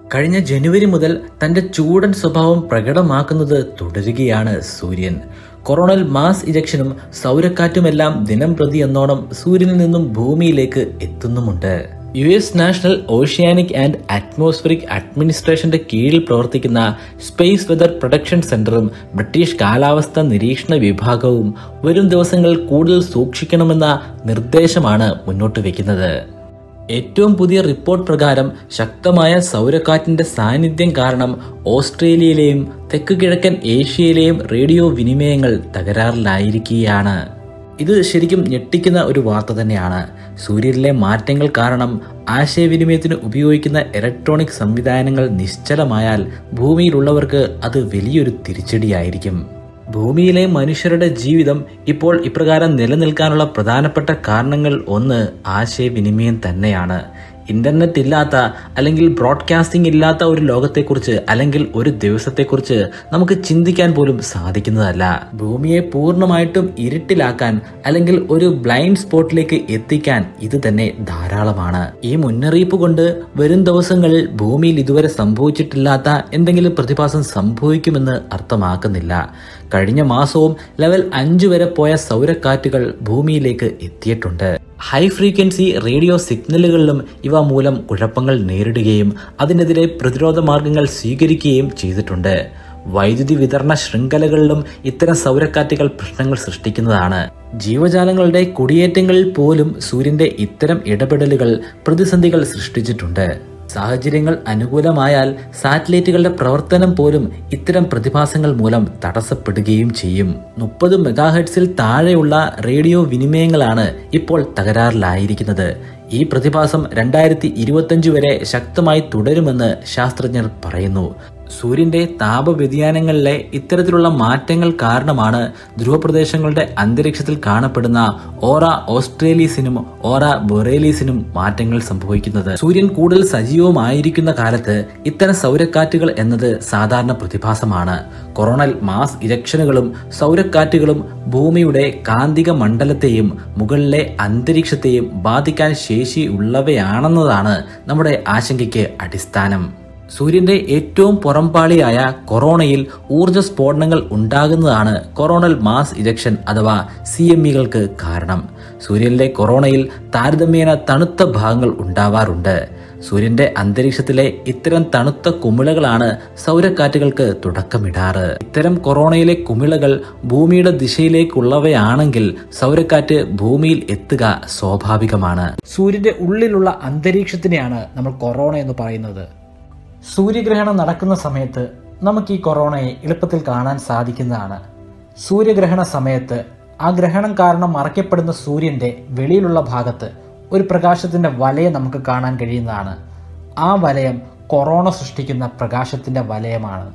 കഴിഞ്ഞ ജനുവരി മുതൽ തന്റെ ചൂടൻ സ്വഭാവം പ്രകടമാക്കുന്നത് തുടരുകയാണ് സൂര്യൻ കൊറോണൽ മാസ് ഇജക്ഷനും സൗരക്കാറ്റുമെല്ലാം ദിനം പ്രതി എന്നോണം സൂര്യനിൽ നിന്നും ഭൂമിയിലേക്ക് എത്തുന്നുമുണ്ട് U S national oceanic and atmospheric അഡ്മിനിസ്ട്രേഷന്റെ കീഴിൽ പ്രവർത്തിക്കുന്ന സ്പേസ് വെതർ പ്രൊട്ടക്ഷൻ സെന്ററും ബ്രിട്ടീഷ് കാലാവസ്ഥ നിരീക്ഷണ വിഭാഗവും വരും ദിവസങ്ങളിൽ കൂടുതൽ സൂക്ഷിക്കണമെന്ന നിർദ്ദേശമാണ് മുന്നോട്ട് വയ്ക്കുന്നത് ഏറ്റവും പുതിയ റിപ്പോർട്ട് പ്രകാരം ശക്തമായ സൗരക്കാറ്റിന്റെ സാന്നിധ്യം കാരണം ഓസ്ട്രേലിയയിലെയും തെക്ക് കിഴക്കൻ ഏഷ്യയിലെയും റേഡിയോ വിനിമയങ്ങൾ തകരാറിലായിരിക്കുകയാണ് ഇത് ശരിക്കും ഞെട്ടിക്കുന്ന ഒരു വാർത്ത തന്നെയാണ് സൂര്യനിലെ മാറ്റങ്ങൾ കാരണം ആശയവിനിമയത്തിന് ഉപയോഗിക്കുന്ന ഇലക്ട്രോണിക് സംവിധാനങ്ങൾ നിശ്ചലമായാൽ ഭൂമിയിലുള്ളവർക്ക് അത് വലിയൊരു തിരിച്ചടിയായിരിക്കും ഭൂമിയിലെ മനുഷ്യരുടെ ജീവിതം ഇപ്പോൾ ഇപ്രകാരം നിലനിൽക്കാനുള്ള പ്രധാനപ്പെട്ട കാരണങ്ങൾ ഒന്ന് ആശയവിനിമയം തന്നെയാണ് ഇന്റർനെറ്റ് ഇല്ലാത്ത അല്ലെങ്കിൽ ബ്രോഡ്കാസ്റ്റിംഗ് ഇല്ലാത്ത ഒരു ലോകത്തെക്കുറിച്ച് അല്ലെങ്കിൽ ഒരു ദിവസത്തെക്കുറിച്ച് നമുക്ക് ചിന്തിക്കാൻ പോലും സാധിക്കുന്നതല്ല ഭൂമിയെ പൂർണ്ണമായിട്ടും ഇരുട്ടിലാക്കാൻ അല്ലെങ്കിൽ ഒരു ബ്ലൈൻഡ് സ്പോട്ടിലേക്ക് എത്തിക്കാൻ ഇത് തന്നെ ധാരാളമാണ് ഈ മുന്നറിയിപ്പ് കൊണ്ട് വരും ദിവസങ്ങളിൽ ഭൂമിയിൽ ഇതുവരെ സംഭവിച്ചിട്ടില്ലാത്ത എന്തെങ്കിലും പ്രതിഭാസം സംഭവിക്കുമെന്ന് അർത്ഥമാക്കുന്നില്ല കഴിഞ്ഞ മാസവും ലെവൽ അഞ്ച് വരെ പോയ സൗരക്കാറ്റുകൾ ഭൂമിയിലേക്ക് എത്തിയിട്ടുണ്ട് ഹൈ ഫ്രീക്വൻസി റേഡിയോ സിഗ്നലുകളിലും ഇവ മൂലം കുഴപ്പങ്ങൾ നേരിടുകയും അതിനെതിരെ പ്രതിരോധ മാർഗങ്ങൾ സ്വീകരിക്കുകയും ചെയ്തിട്ടുണ്ട് വൈദ്യുതി വിതരണ ശൃംഖലകളിലും ഇത്തരം സൗരക്കാറ്റുകൾ പ്രശ്നങ്ങൾ സൃഷ്ടിക്കുന്നതാണ് ജീവജാലങ്ങളുടെ കുടിയേറ്റങ്ങളിൽ പോലും സൂര്യന്റെ ഇത്തരം ഇടപെടലുകൾ പ്രതിസന്ധികൾ സൃഷ്ടിച്ചിട്ടുണ്ട് സാഹചര്യങ്ങൾ അനുകൂലമായാൽ സാറ്റലൈറ്റുകളുടെ പ്രവർത്തനം പോലും ഇത്തരം പ്രതിഭാസങ്ങൾ മൂലം തടസ്സപ്പെടുകയും ചെയ്യും മുപ്പത് മെഗാഹെഡ്സിൽ താഴെയുള്ള റേഡിയോ വിനിമയങ്ങളാണ് ഇപ്പോൾ തകരാറിലായിരിക്കുന്നത് ഈ പ്രതിഭാസം രണ്ടായിരത്തി ഇരുപത്തഞ്ച് വരെ ശക്തമായി തുടരുമെന്ന് ശാസ്ത്രജ്ഞർ പറയുന്നു സൂര്യന്റെ താപവ്യതിയാനങ്ങളിലെ ഇത്തരത്തിലുള്ള മാറ്റങ്ങൾ കാരണമാണ് ധ്രുവപ്രദേശങ്ങളുടെ അന്തരീക്ഷത്തിൽ കാണപ്പെടുന്ന ഓറ ഓസ്ട്രേലീസിനും ഓറ ബൊറേലീസിനും മാറ്റങ്ങൾ സംഭവിക്കുന്നത് സൂര്യൻ കൂടുതൽ സജീവമായിരിക്കുന്ന കാലത്ത് ഇത്തരം സൗരക്കാറ്റുകൾ എന്നത് സാധാരണ പ്രതിഭാസമാണ് കൊറോണൽ മാസ് ഇജക്ഷനുകളും സൗരക്കാറ്റുകളും ഭൂമിയുടെ കാന്തിക മണ്ഡലത്തെയും മുകളിലെ അന്തരീക്ഷത്തെയും ബാധിക്കാൻ ശേഷിയുള്ളവയാണെന്നതാണ് നമ്മുടെ ആശങ്കയ്ക്ക് അടിസ്ഥാനം സൂര്യന്റെ ഏറ്റവും പുറംപാളിയായ കൊറോണയിൽ ഊർജ്ജ സ്ഫോടനങ്ങൾ ഉണ്ടാകുന്നതാണ് കൊറോണൽ മാസ് ഇജക്ഷൻ അഥവാ സി എം ഇകൾക്ക് കാരണം സൂര്യനിലെ കൊറോണയിൽ താരതമ്യേന തണുത്ത ഭാഗങ്ങൾ ഉണ്ടാവാറുണ്ട് സൂര്യന്റെ അന്തരീക്ഷത്തിലെ ഇത്തരം തണുത്ത കുമിളകളാണ് സൗരക്കാറ്റുകൾക്ക് തുടക്കമിടാറ് ഇത്തരം കൊറോണയിലെ കുമിളകൾ ഭൂമിയുടെ ദിശയിലേക്കുള്ളവയാണെങ്കിൽ സൗരക്കാറ്റ് ഭൂമിയിൽ എത്തുക സ്വാഭാവികമാണ് സൂര്യന്റെ ഉള്ളിലുള്ള അന്തരീക്ഷത്തിനെയാണ് നമ്മൾ കൊറോണ എന്ന് പറയുന്നത് സൂര്യഗ്രഹണം നടക്കുന്ന സമയത്ത് നമുക്ക് ഈ കൊറോണയെ എളുപ്പത്തിൽ കാണാൻ സാധിക്കുന്നതാണ് സൂര്യഗ്രഹണ സമയത്ത് ആ ഗ്രഹണം കാരണം മറയ്ക്കപ്പെടുന്ന സൂര്യന്റെ വെളിയിലുള്ള ഭാഗത്ത് ഒരു പ്രകാശത്തിന്റെ വലയം നമുക്ക് കാണാൻ കഴിയുന്നതാണ് ആ വലയം കൊറോണ സൃഷ്ടിക്കുന്ന പ്രകാശത്തിന്റെ വലയമാണ്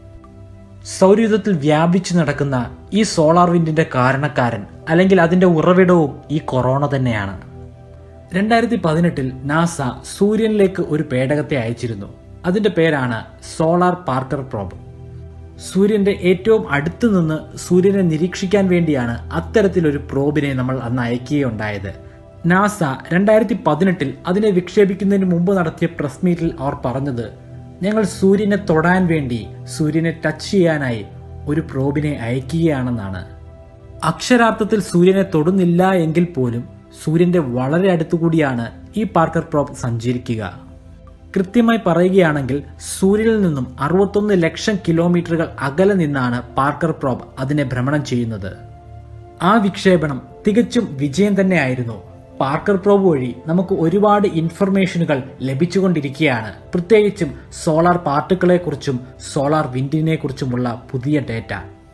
സൗരയുധത്തിൽ വ്യാപിച്ചു നടക്കുന്ന ഈ സോളാർ വിൻഡിന്റെ കാരണക്കാരൻ അല്ലെങ്കിൽ അതിന്റെ ഉറവിടവും ഈ കൊറോണ തന്നെയാണ് രണ്ടായിരത്തി പതിനെട്ടിൽ നാസ സൂര്യനിലേക്ക് ഒരു പേടകത്തെ അയച്ചിരുന്നു അതിന്റെ പേരാണ് സോളാർ പാർക്കർ പ്രോബ് സൂര്യന്റെ ഏറ്റവും അടുത്ത് നിന്ന് സൂര്യനെ നിരീക്ഷിക്കാൻ വേണ്ടിയാണ് അത്തരത്തിലൊരു പ്രോബിനെ നമ്മൾ അന്ന് അയക്കുകയുണ്ടായത് നാസ രണ്ടായിരത്തി പതിനെട്ടിൽ അതിനെ വിക്ഷേപിക്കുന്നതിന് മുമ്പ് നടത്തിയ പ്രസ് മീറ്റിൽ അവർ പറഞ്ഞത് ഞങ്ങൾ സൂര്യനെ തൊടാൻ വേണ്ടി സൂര്യനെ ടച്ച് ചെയ്യാനായി ഒരു പ്രോബിനെ അയക്കുകയാണെന്നാണ് അക്ഷരാർത്ഥത്തിൽ സൂര്യനെ തൊടുന്നില്ല എങ്കിൽ പോലും സൂര്യന്റെ വളരെ അടുത്തുകൂടിയാണ് ഈ പാർക്കർ പ്രോബ് സഞ്ചരിക്കുക കൃത്യമായി പറയുകയാണെങ്കിൽ സൂര്യനിൽ നിന്നും അറുപത്തൊന്ന് ലക്ഷം കിലോമീറ്ററുകൾ അകലെ നിന്നാണ് പാർക്കർ പ്രോബ് അതിനെ ഭ്രമണം ചെയ്യുന്നത് ആ വിക്ഷേപണം തികച്ചും വിജയം തന്നെയായിരുന്നു പാർക്കർ പ്രോബ് വഴി നമുക്ക് ഒരുപാട് ഇൻഫർമേഷനുകൾ ലഭിച്ചുകൊണ്ടിരിക്കുകയാണ് പ്രത്യേകിച്ചും സോളാർ പാർട്ടിക്കിളെ കുറിച്ചും സോളാർ വിൻഡിനെ കുറിച്ചുമുള്ള പുതിയ ഡേറ്റ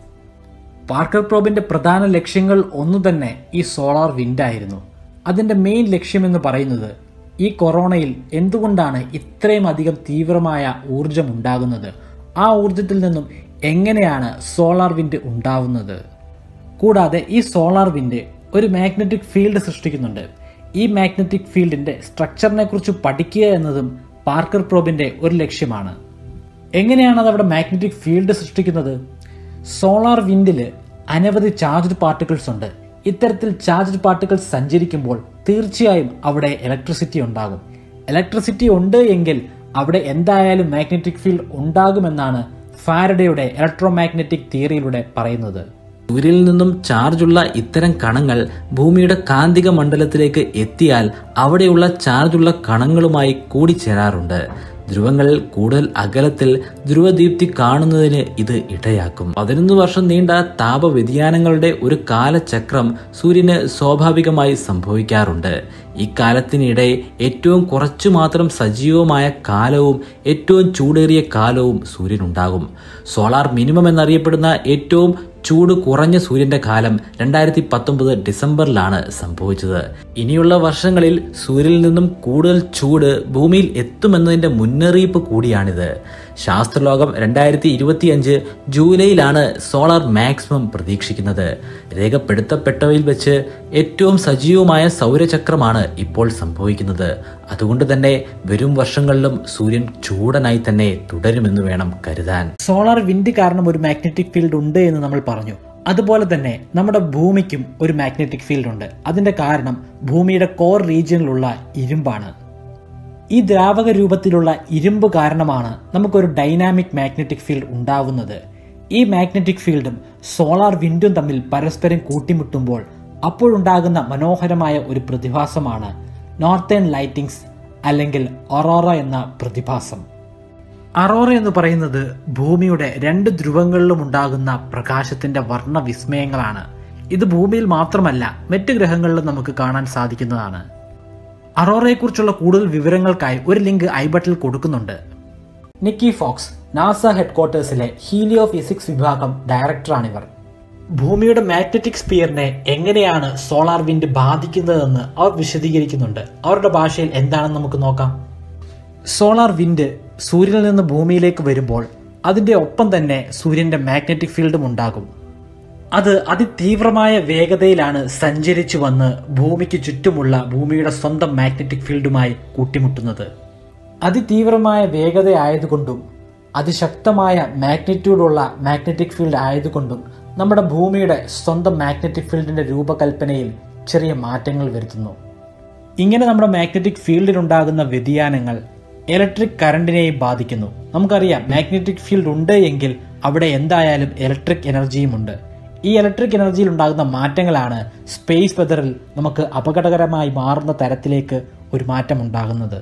പാർക്കർ പ്രോബിന്റെ പ്രധാന ലക്ഷ്യങ്ങൾ ഒന്നു തന്നെ ഈ സോളാർ വിൻഡായിരുന്നു അതിന്റെ മെയിൻ ലക്ഷ്യമെന്ന് പറയുന്നത് ഈ കൊറോണയിൽ എന്തുകൊണ്ടാണ് ഇത്രയും അധികം തീവ്രമായ ഊർജം ഉണ്ടാകുന്നത് ആ ഊർജത്തിൽ നിന്നും എങ്ങനെയാണ് സോളാർ വിൻഡ് ഉണ്ടാവുന്നത് കൂടാതെ ഈ സോളാർ വിൻഡ് ഒരു മാഗ്നറ്റിക് ഫീൽഡ് സൃഷ്ടിക്കുന്നുണ്ട് ഈ മാഗ്നറ്റിക് ഫീൽഡിന്റെ സ്ട്രക്ചറിനെ കുറിച്ച് പഠിക്കുക എന്നതും പാർക്കർ പ്രോബിന്റെ ഒരു ലക്ഷ്യമാണ് എങ്ങനെയാണ് അത് അവിടെ മാഗ്നറ്റിക് ഫീൽഡ് സൃഷ്ടിക്കുന്നത് സോളാർ വിൻഡില് അനവധി ചാർജ്ഡ് പാർട്ടിക്കിൾസ് ഉണ്ട് ഇത്തരത്തിൽ ചാർജ്ഡ് പാർട്ടിക്കിൾസ് സഞ്ചരിക്കുമ്പോൾ തീർച്ചയായും അവിടെ ഇലക്ട്രിസിറ്റി ഉണ്ടാകും ഇലക്ട്രിസിറ്റി ഉണ്ട് എങ്കിൽ അവിടെ എന്തായാലും മാഗ്നറ്റിക് ഫീൽഡ് ഉണ്ടാകുമെന്നാണ് ഫാരഡയുടെ ഇലക്ട്രോമാഗ്നറ്റിക് തിയറിയിലൂടെ പറയുന്നത് സൂര്യനിൽ നിന്നും ചാർജുള്ള ഇത്തരം കണങ്ങൾ ഭൂമിയുടെ കാന്തിക മണ്ഡലത്തിലേക്ക് എത്തിയാൽ അവിടെയുള്ള ചാർജുള്ള കണങ്ങളുമായി കൂടിച്ചേരാറുണ്ട് ധ്രുവങ്ങളിൽ കൂടുതൽ അകലത്തിൽ ധ്രുവദീപ്തി കാണുന്നതിന് ഇത് ഇടയാക്കും പതിനൊന്ന് വർഷം നീണ്ട താപ വ്യതിയാനങ്ങളുടെ ഒരു കാലചക്രം സൂര്യന് സ്വാഭാവികമായി സംഭവിക്കാറുണ്ട് ഇക്കാലത്തിനിടെ ഏറ്റവും കുറച്ചു മാത്രം സജീവമായ കാലവും ഏറ്റവും ചൂടേറിയ കാലവും സൂര്യനുണ്ടാകും സോളാർ മിനിമം എന്നറിയപ്പെടുന്ന ഏറ്റവും ചൂട് കുറഞ്ഞ സൂര്യന്റെ കാലം രണ്ടായിരത്തി പത്തൊമ്പത് ഡിസംബറിലാണ് സംഭവിച്ചത് ഇനിയുള്ള വർഷങ്ങളിൽ സൂര്യനിൽ നിന്നും കൂടുതൽ ചൂട് ഭൂമിയിൽ എത്തുമെന്നതിന്റെ മുന്നറിയിപ്പ് കൂടിയാണിത് ശാസ്ത്രലോകം രണ്ടായിരത്തി ഇരുപത്തിയഞ്ച് ജൂലൈയിലാണ് സോളാർ മാക്സിമം പ്രതീക്ഷിക്കുന്നത് രേഖപ്പെടുത്തപ്പെട്ടവയിൽ വെച്ച് ഏറ്റവും സജീവമായ സൗരചക്രമാണ് ഇപ്പോൾ സംഭവിക്കുന്നത് അതുകൊണ്ട് തന്നെ വരും വർഷങ്ങളിലും സൂര്യൻ ചൂടനായി തന്നെ തുടരുമെന്ന് വേണം കരുതാൻ സോളാർ വിൻഡ് കാരണം ഒരു മാഗ്നറ്റിക് ഫീൽഡ് ഉണ്ട് എന്ന് നമ്മൾ പറഞ്ഞു അതുപോലെ തന്നെ നമ്മുടെ ഭൂമിക്കും ഒരു മാഗ്നറ്റിക് ഫീൽഡ് ഉണ്ട് അതിന്റെ കാരണം ഭൂമിയുടെ കോർ റീജിയനിലുള്ള ഇരുമ്പാണ് ഈ ദ്രാവക രൂപത്തിലുള്ള ഇരുമ്പ് കാരണമാണ് നമുക്കൊരു ഡൈനാമിക് മാഗ്നറ്റിക് ഫീൽഡ് ഉണ്ടാവുന്നത് ഈ മാഗ്നറ്റിക് ഫീൽഡും സോളാർ വിൻഡും തമ്മിൽ പരസ്പരം കൂട്ടിമുട്ടുമ്പോൾ അപ്പോഴുണ്ടാകുന്ന മനോഹരമായ ഒരു പ്രതിഭാസമാണ് നോർത്തേൺ ലൈറ്റിംഗ്സ് അല്ലെങ്കിൽ ഒറോറ എന്ന പ്രതിഭാസം അറോറ എന്ന് പറയുന്നത് ഭൂമിയുടെ രണ്ട് ധ്രുവങ്ങളിലും ഉണ്ടാകുന്ന പ്രകാശത്തിന്റെ വർണ്ണ വിസ്മയങ്ങളാണ് ഇത് ഭൂമിയിൽ മാത്രമല്ല മറ്റ് ഗ്രഹങ്ങളിലും നമുക്ക് കാണാൻ സാധിക്കുന്നതാണ് അറോറയെക്കുറിച്ചുള്ള കൂടുതൽ വിവരങ്ങൾക്കായി ഒരു ലിങ്ക് ഐ ബട്ടിൽ കൊടുക്കുന്നുണ്ട് നിക്കി ഫോക്സ് നാസ ഹെഡ്ക്വാർട്ടേഴ്സിലെ ഹീലിയോ ഫിസിക്സ് വിഭാഗം ഡയറക്ടറാണിവർ ഭൂമിയുടെ മാഗ്നറ്റിക് സ്പിയറിനെ എങ്ങനെയാണ് സോളാർ വിൻഡ് ബാധിക്കുന്നതെന്ന് അവർ വിശദീകരിക്കുന്നുണ്ട് അവരുടെ ഭാഷയിൽ എന്താണെന്ന് നമുക്ക് നോക്കാം സോളാർ വിൻഡ് സൂര്യനിൽ നിന്ന് ഭൂമിയിലേക്ക് വരുമ്പോൾ അതിന്റെ ഒപ്പം തന്നെ സൂര്യന്റെ മാഗ്നറ്റിക് ഫീൽഡും ഉണ്ടാകും അത് അതിതീവ്രമായ വേഗതയിലാണ് സഞ്ചരിച്ചു വന്ന് ഭൂമിക്ക് ചുറ്റുമുള്ള ഭൂമിയുടെ സ്വന്തം മാഗ്നറ്റിക് ഫീൽഡുമായി കൂട്ടിമുട്ടുന്നത് അതിതീവ്രമായ വേഗത ആയതുകൊണ്ടും അതിശക്തമായ മാഗ്നിറ്റ്യൂഡുള്ള മാഗ്നറ്റിക് ഫീൽഡ് ആയതുകൊണ്ടും നമ്മുടെ ഭൂമിയുടെ സ്വന്തം മാഗ്നറ്റിക് ഫീൽഡിന്റെ രൂപകൽപ്പനയിൽ ചെറിയ മാറ്റങ്ങൾ വരുത്തുന്നു ഇങ്ങനെ നമ്മുടെ മാഗ്നറ്റിക് ഫീൽഡിലുണ്ടാകുന്ന വ്യതിയാനങ്ങൾ ഇലക്ട്രിക് കറണ്ടിനെയും ബാധിക്കുന്നു നമുക്കറിയാം മാഗ്നറ്റിക് ഫീൽഡ് ഉണ്ട് എങ്കിൽ അവിടെ എന്തായാലും ഇലക്ട്രിക് എനർജിയും ഉണ്ട് ഈ ഇലക്ട്രിക് എനർജിയിൽ ഉണ്ടാകുന്ന മാറ്റങ്ങളാണ് സ്പേസ് വെതറിൽ നമുക്ക് അപകടകരമായി മാറുന്ന തരത്തിലേക്ക് ഒരു മാറ്റം ഉണ്ടാകുന്നത്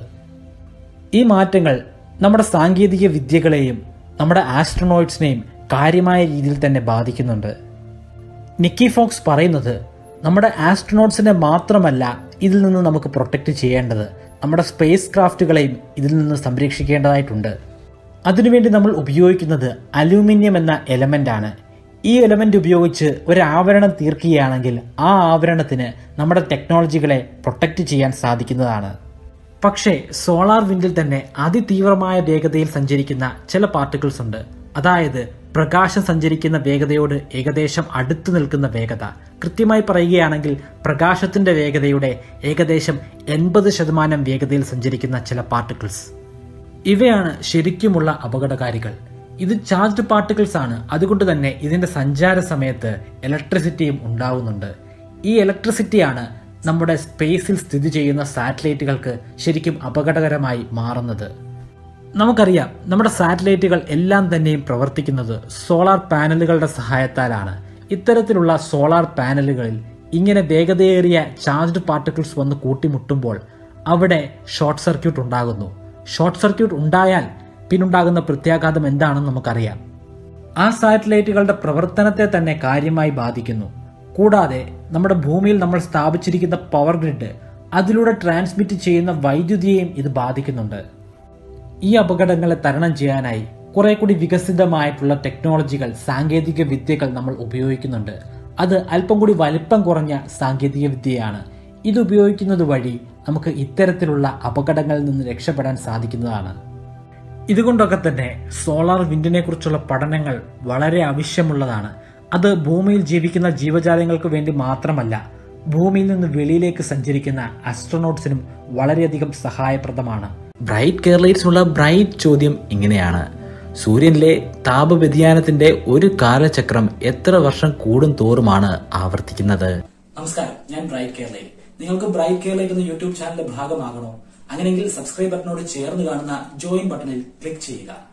ഈ മാറ്റങ്ങൾ നമ്മുടെ സാങ്കേതിക വിദ്യകളെയും നമ്മുടെ ആസ്ട്രോനോയിഡ്സിനെയും കാര്യമായ രീതിയിൽ തന്നെ ബാധിക്കുന്നുണ്ട് നിക്കി ഫോക്സ് പറയുന്നത് നമ്മുടെ ആസ്ട്രോനോട്ട്സിനെ മാത്രമല്ല ഇതിൽ നിന്ന് നമുക്ക് പ്രൊട്ടക്റ്റ് ചെയ്യേണ്ടത് നമ്മുടെ സ്പേസ് ക്രാഫ്റ്റുകളെയും ഇതിൽ നിന്ന് സംരക്ഷിക്കേണ്ടതായിട്ടുണ്ട് അതിനുവേണ്ടി നമ്മൾ ഉപയോഗിക്കുന്നത് അലൂമിനിയം എന്ന എലമെന്റ് ആണ് ഈ എലമെന്റ് ഉപയോഗിച്ച് ഒരു ആവരണം തീർക്കുകയാണെങ്കിൽ ആ ആവരണത്തിന് നമ്മുടെ ടെക്നോളജികളെ പ്രൊട്ടക്റ്റ് ചെയ്യാൻ സാധിക്കുന്നതാണ് പക്ഷേ സോളാർ വിൻഡിൽ തന്നെ അതിതീവ്രമായ വേഗതയിൽ സഞ്ചരിക്കുന്ന ചില പാർട്ടിക്കിൾസ് ഉണ്ട് അതായത് പ്രകാശം സഞ്ചരിക്കുന്ന വേഗതയോട് ഏകദേശം അടുത്തു നിൽക്കുന്ന വേഗത കൃത്യമായി പറയുകയാണെങ്കിൽ പ്രകാശത്തിന്റെ വേഗതയുടെ ഏകദേശം എൺപത് ശതമാനം വേഗതയിൽ സഞ്ചരിക്കുന്ന ചില പാർട്ടിക്കിൾസ് ഇവയാണ് ശരിക്കുമുള്ള അപകടകാരികൾ ഇത് ചാർജ്ഡ് പാർട്ടിക്കിൾസ് ആണ് അതുകൊണ്ട് തന്നെ ഇതിന്റെ സഞ്ചാര സമയത്ത് ഇലക്ട്രിസിറ്റിയും ഉണ്ടാവുന്നുണ്ട് ഈ ഇലക്ട്രിസിറ്റിയാണ് നമ്മുടെ സ്പേസിൽ സ്ഥിതി ചെയ്യുന്ന സാറ്റലൈറ്റുകൾക്ക് ശരിക്കും അപകടകരമായി മാറുന്നത് നമുക്കറിയാം നമ്മുടെ സാറ്റലൈറ്റുകൾ എല്ലാം തന്നെയും പ്രവർത്തിക്കുന്നത് സോളാർ പാനലുകളുടെ സഹായത്താലാണ് ഇത്തരത്തിലുള്ള സോളാർ പാനലുകളിൽ ഇങ്ങനെ വേഗതയേറിയ ചാർജ്ഡ് പാർട്ടിക്കിൾസ് വന്ന് കൂട്ടിമുട്ടുമ്പോൾ അവിടെ ഷോർട്ട് സർക്യൂട്ട് ഉണ്ടാകുന്നു ഷോർട്ട് സർക്യൂട്ട് ഉണ്ടായാൽ പിന്നുണ്ടാകുന്ന പ്രത്യാഘാതം എന്താണെന്ന് നമുക്കറിയാം ആ സാറ്റലൈറ്റുകളുടെ പ്രവർത്തനത്തെ തന്നെ കാര്യമായി ബാധിക്കുന്നു കൂടാതെ നമ്മുടെ ഭൂമിയിൽ നമ്മൾ സ്ഥാപിച്ചിരിക്കുന്ന പവർ ഗ്രിഡ് അതിലൂടെ ട്രാൻസ്മിറ്റ് ചെയ്യുന്ന വൈദ്യുതിയെയും ഇത് ബാധിക്കുന്നുണ്ട് ഈ അപകടങ്ങളെ തരണം ചെയ്യാനായി കുറെ കൂടി വികസിതമായിട്ടുള്ള ടെക്നോളജികൾ സാങ്കേതിക വിദ്യകൾ നമ്മൾ ഉപയോഗിക്കുന്നുണ്ട് അത് അല്പം കൂടി വലിപ്പം കുറഞ്ഞ സാങ്കേതിക വിദ്യയാണ് ഇത് ഉപയോഗിക്കുന്നത് വഴി നമുക്ക് ഇത്തരത്തിലുള്ള അപകടങ്ങളിൽ നിന്ന് രക്ഷപ്പെടാൻ സാധിക്കുന്നതാണ് ഇതുകൊണ്ടൊക്കെ തന്നെ സോളാർ വിൻഡിനെ കുറിച്ചുള്ള പഠനങ്ങൾ വളരെ ആവശ്യമുള്ളതാണ് അത് ഭൂമിയിൽ ജീവിക്കുന്ന ജീവജാലങ്ങൾക്ക് വേണ്ടി മാത്രമല്ല ഭൂമിയിൽ നിന്ന് വെളിയിലേക്ക് സഞ്ചരിക്കുന്ന ആസ്ട്രോനോട്ട്സിനും വളരെയധികം സഹായപ്രദമാണ് ബ്രൈറ്റ് കേരളൈറ്റ്സിനുള്ള ബ്രൈറ്റ് ചോദ്യം ഇങ്ങനെയാണ് സൂര്യനിലെ താപവ്യതിയാനത്തിന്റെ ഒരു കാലചക്രം എത്ര വർഷം കൂടും തോറുമാണ് ആവർത്തിക്കുന്നത് നമസ്കാരം ഞാൻ ബ്രൈറ്റ് കേരളയിൽ നിങ്ങൾക്ക് ബ്രൈറ്റ് കേരളയിൽ എന്ന യൂട്യൂബ് ചാനലിന്റെ ഭാഗമാകണോ അങ്ങനെയെങ്കിൽ സബ്സ്ക്രൈബ് ബട്ടണോട് ചേർന്ന് കാണുന്ന ജോയിൻ ബട്ടണിൽ ക്ലിക്ക് ചെയ്യുക